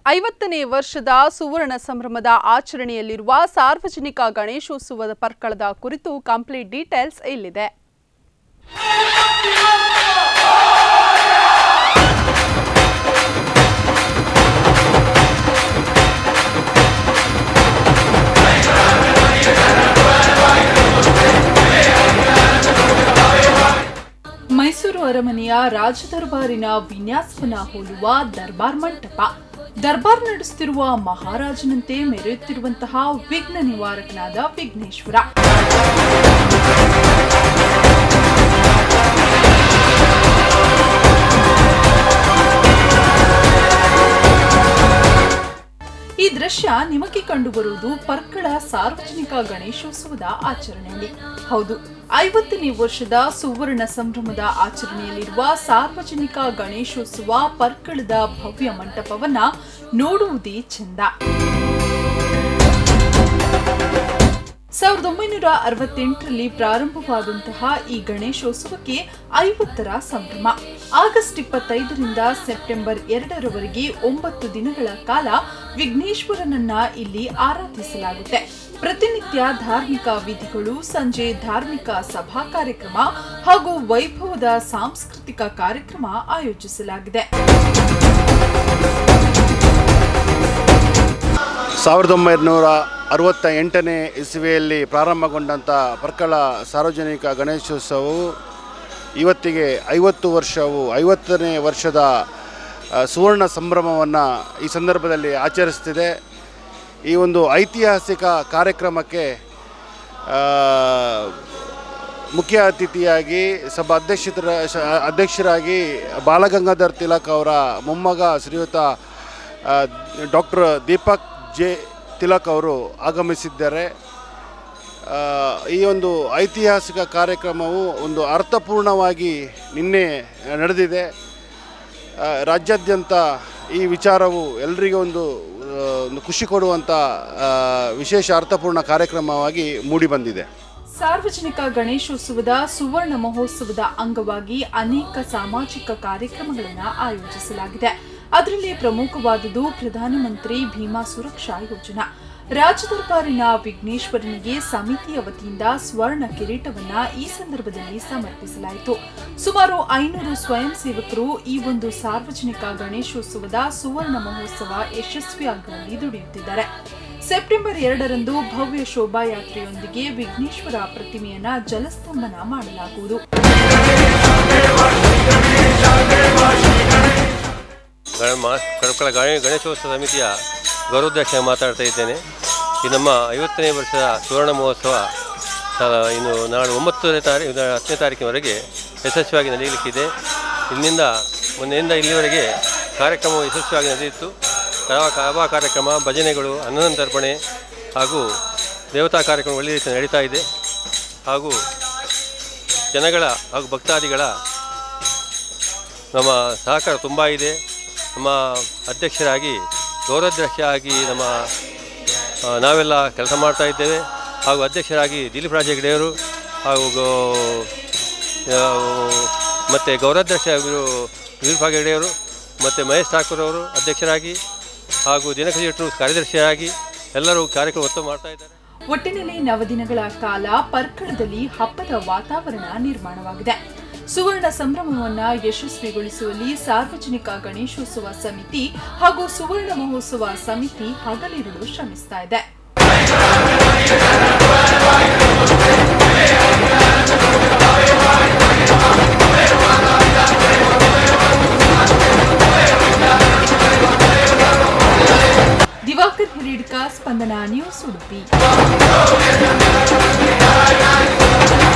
ಐವತ್ತನೇ ವರ್ಷದ ಸುವರ್ಣ ಸಂಭ್ರಮದ ಆಚರಣೆಯಲ್ಲಿರುವ ಸಾರ್ವಜನಿಕ ಗಣೇಶೋತ್ಸವದ ಪರ್ಕಳದ ಕುರಿತು ಕಂಪ್ಲೀಟ್ ಡೀಟೇಲ್ಸ್ ಇಲ್ಲಿದೆ ಮೈಸೂರು ಅರಮನೆಯ ರಾಜದರ್ಬಾರಿನ ವಿನ್ಯಾಸವನ್ನ ಹೋಲುವ ದರ್ಬಾರ್ ಮಂಟಪ ದರ್ಬಾರ್ ನಡೆಸುತ್ತಿರುವ ಮಹಾರಾಜನಂತೆ ಮೆರೆಯುತ್ತಿರುವಂತಹ ವಿಘ್ನ ನಿವಾರಕನಾದ ವಿಘ್ನೇಶ್ವರ ಈ ದೃಶ್ಯ ನಿಮಗೆ ಕಂಡುಬರುವುದು ಪರ್ಕಳ ಸಾರ್ವಜನಿಕ ಗಣೇಶೋತ್ಸವದ ಆಚರಣೆಯಲ್ಲಿ ಹೌದು ಐವತ್ತನೇ ವರ್ಷದ ಸುವರ್ಣ ಸಂಭ್ರಮದ ಆಚರಣೆಯಲ್ಲಿರುವ ಸಾರ್ವಜನಿಕ ಗಣೇಶೋತ್ಸವ ಪರ್ಕಳದ ಭವ್ಯ ಮಂಟಪವನ್ನ ನೋಡುವುದೇ ಚೆಂದ ಸಾವಿರದ ಒಂಬೈನೂರ ಅರವತ್ತೆಂಟರಲ್ಲಿ ಪ್ರಾರಂಭವಾದಂತಹ ಈ ಗಣೇಶೋತ್ಸವಕ್ಕೆ ಐವತ್ತರ ಸಂಭ್ರಮ ಆಗಸ್ಟ್ ಇಪ್ಪತ್ತೈದರಿಂದ ಸೆಪ್ಟೆಂಬರ್ ಎರಡರವರೆಗೆ ಒಂಬತ್ತು ದಿನಗಳ ಕಾಲ ವಿಘ್ನೇಶ್ವರನನ್ನ ಇಲ್ಲಿ ಆರಾಧಿಸಲಾಗುತ್ತೆ ಪ್ರತಿನಿತ್ಯ ಧಾರ್ಮಿಕ ವಿಧಿಗಳು ಸಂಜೆ ಧಾರ್ಮಿಕ ಸಭಾ ಕಾರ್ಯಕ್ರಮ ಹಾಗೂ ವೈಭವದ ಸಾಂಸ್ಕೃತಿಕ ಕಾರ್ಯಕ್ರಮ ಆಯೋಜಿಸಲಾಗಿದೆ ಸಾವಿರದ ಒಂಬೈನೂರ ಅರವತ್ತ ಎಂಟನೇ ಇಸವಿಯಲ್ಲಿ ಪ್ರಾರಂಭಗೊಂಡಂಥ ಪರ್ಕಳ ಸಾರ್ವಜನಿಕ ಗಣೇಶೋತ್ಸವವು ಇವತ್ತಿಗೆ ಐವತ್ತು ವರ್ಷವು ಐವತ್ತನೇ ವರ್ಷದ ಆ, ಸುವರ್ಣ ಸಂಭ್ರಮವನ್ನು ಈ ಸಂದರ್ಭದಲ್ಲಿ ಆಚರಿಸ್ತಿದೆ ಈ ಒಂದು ಐತಿಹಾಸಿಕ ಕಾರ್ಯಕ್ರಮಕ್ಕೆ ಆ, ಮುಖ್ಯ ಅತಿಥಿಯಾಗಿ ಸಭಾ ಅಧ್ಯಕ್ಷರ ಅಧ್ಯಕ್ಷರಾಗಿ ಬಾಲಗಂಗಾಧರ್ ತಿಲಕ್ ಅವರ ಮೊಮ್ಮಗ ಶ್ರೀಯುತ ಡಾಕ್ಟರ್ ದೀಪಕ್ ಜೆ ತಿಲಕ್ ಅವರು ಆಗಮಿಸಿದ್ದಾರೆ ಆ, ಈ ಒಂದು ಐತಿಹಾಸಿಕ ಕಾರ್ಯಕ್ರಮವು ಒಂದು ಅರ್ಥಪೂರ್ಣವಾಗಿ ನಿನ್ನೆ ನಡೆದಿದೆ ಆ, ರಾಜ್ಯಾದ್ಯಂತ ಈ ವಿಚಾರವು ಎಲ್ರಿಗೂ ಒಂದು ಆ, ಒಂದು ಖುಷಿ ಕೊಡುವಂಥ ಆ, ವಿಶೇಷ ಅರ್ಥಪೂರ್ಣ ಕಾರ್ಯಕ್ರಮವಾಗಿ ಮೂಡಿಬಂದಿದೆ ಸಾರ್ವಜನಿಕ ಗಣೇಶೋತ್ಸವದ ಸುವರ್ಣ ಮಹೋತ್ಸವದ ಅಂಗವಾಗಿ ಅನೇಕ ಸಾಮಾಜಿಕ ಕಾರ್ಯಕ್ರಮಗಳನ್ನು ಆಯೋಜಿಸಲಾಗಿದೆ ಅದರಲ್ಲಿ ಪ್ರಮುಖವಾದುದು ಪ್ರಧಾನಮಂತ್ರಿ ಭೀಮಾ ಸುರಕ್ಷಾ ಯೋಜನಾ ರಾಜದರ್ಬಾರಿನ ವಿಘ್ನೇಶ್ವರನಿಗೆ ಸಮಿತಿಯ ವತಿಯಿಂದ ಸ್ವರ್ಣ ಕಿರೀಟವನ್ನ ಈ ಸಂದರ್ಭದಲ್ಲಿ ಸಮರ್ಪಿಸಲಾಯಿತು ಸುಮಾರು ಐನೂರು ಸ್ವಯಂ ಸೇವಕರು ಈ ಒಂದು ಸಾರ್ವಜನಿಕ ಗಣೇಶೋತ್ಸವದ ಸುವರ್ಣ ಮಹೋತ್ಸವ ಯಶಸ್ವಿಯಾಗುವಲ್ಲಿ ದುಡಿಯುತ್ತಿದ್ದಾರೆ ಸೆಪ್ಟೆಂಬರ್ ಎರಡರಂದು ಭವ್ಯ ಶೋಭಾಯಾತ್ರೆಯೊಂದಿಗೆ ವಿಘ್ನೇಶ್ವರ ಪ್ರತಿಮೆಯನ್ನ ಜಲಸ್ತಂಭನ ಮಾಡಲಾಗುವುದು ಗಣ ಮಾ ಕಳಕಳ ಗಣೇ ಗಣೇಶೋತ್ಸವ ಸಮಿತಿಯ ಗೌರವಾಧ್ಯಕ್ಷ ಮಾತಾಡ್ತಾ ಇದ್ದೇನೆ ಈ ನಮ್ಮ ಐವತ್ತನೇ ವರ್ಷದ ಸುವರ್ಣ ಮಹೋತ್ಸವ ಆ, ಇನ್ನು ನಾಳೆ ಒಂಬತ್ತನೇ ತಾರೀಕು ಹತ್ತನೇ ತಾರೀಕಿನವರೆಗೆ ಯಶಸ್ವಿಯಾಗಿ ನಡೆಯಲಿಕ್ಕಿದೆ ಇಲ್ಲಿಂದ ಮೊನ್ನೆಯಿಂದ ಇಲ್ಲಿವರೆಗೆ ಕಾರ್ಯಕ್ರಮ ಯಶಸ್ವಿಯಾಗಿ ನಡೆಯಿತು ಕಲಾ ಕಲಾ ಕಾರ್ಯಕ್ರಮ ಭಜನೆಗಳು ಅನ್ನಸಂತರ್ಪಣೆ ಹಾಗೂ ದೇವತಾ ಕಾರ್ಯಕ್ರಮ ಒಳ್ಳೆಯ ರೀತಿ ನಡೀತಾ ಇದೆ ಹಾಗೂ ಜನಗಳ ಹಾಗೂ ಭಕ್ತಾದಿಗಳ ನಮ್ಮ ಸಹಕಾರ ತುಂಬ ಇದೆ ನಮ್ಮ ಅಧ್ಯಕ್ಷರಾಗಿ ಗೌರವಾಧ್ಯಕ್ಷರಾಗಿ ನಮ್ಮ ಆ, ನಾವೆಲ್ಲ ಕೆಲಸ ಮಾಡ್ತಾ ಇದ್ದೇವೆ ಹಾಗೂ ಅಧ್ಯಕ್ಷರಾಗಿ ದಿಲೀಪ್ ರಾಜ ಹೆಗ್ಡೆಯವರು ಹಾಗೂ ಗೋ- ಆ, ಮತ್ತು ಗೌರವಾಧ್ಯಕ್ಷ ಇವರು ದಿಲೀಪ್ ರಾಜ ಹೆಗ್ಡೆಯವರು ಮತ್ತು ಮಹೇಶ್ ಠಾಕೂರ್ ಅವರು ಅಧ್ಯಕ್ಷರಾಗಿ ಹಾಗೂ ದಿನಕರಿ ಶೆಟ್ಟರು ಕಾರ್ಯದರ್ಶಿಯಾಗಿ ಎಲ್ಲರೂ ಕಾರ್ಯಕ್ರಮ ಒತ್ತು ಮಾಡ್ತಾ ಇದ್ದಾರೆ ಒಟ್ಟಿನಲ್ಲಿ ನವದಿನಗಳ ಕಾಲ ಪರ್ಕಳದಲ್ಲಿ ಹಬ್ಬದ ವಾತಾವರಣ ನಿರ್ಮಾಣವಾಗಿದೆ ಸುವರ್ಣ ಸಂಭ್ರಮವನ್ನ ಯಶಸ್ವಿಗೊಳಿಸುವಲ್ಲಿ ಸಾರ್ವಜನಿಕ ಗಣೇಶೋತ್ಸವ ಸಮಿತಿ ಹಾಗೂ ಸುವರ್ಣ ಮಹೋತ್ಸವ ಸಮಿತಿ ಹಗಲಿರುಳು ಶ್ರಮಿಸ್ತಾ ಇದೆ ದಿವಾಕರ್ ಹಿರಿಡ್ಕ ಸ್ಪಂದನ ನ್ಯೂಸ್ ಉಡುಪಿ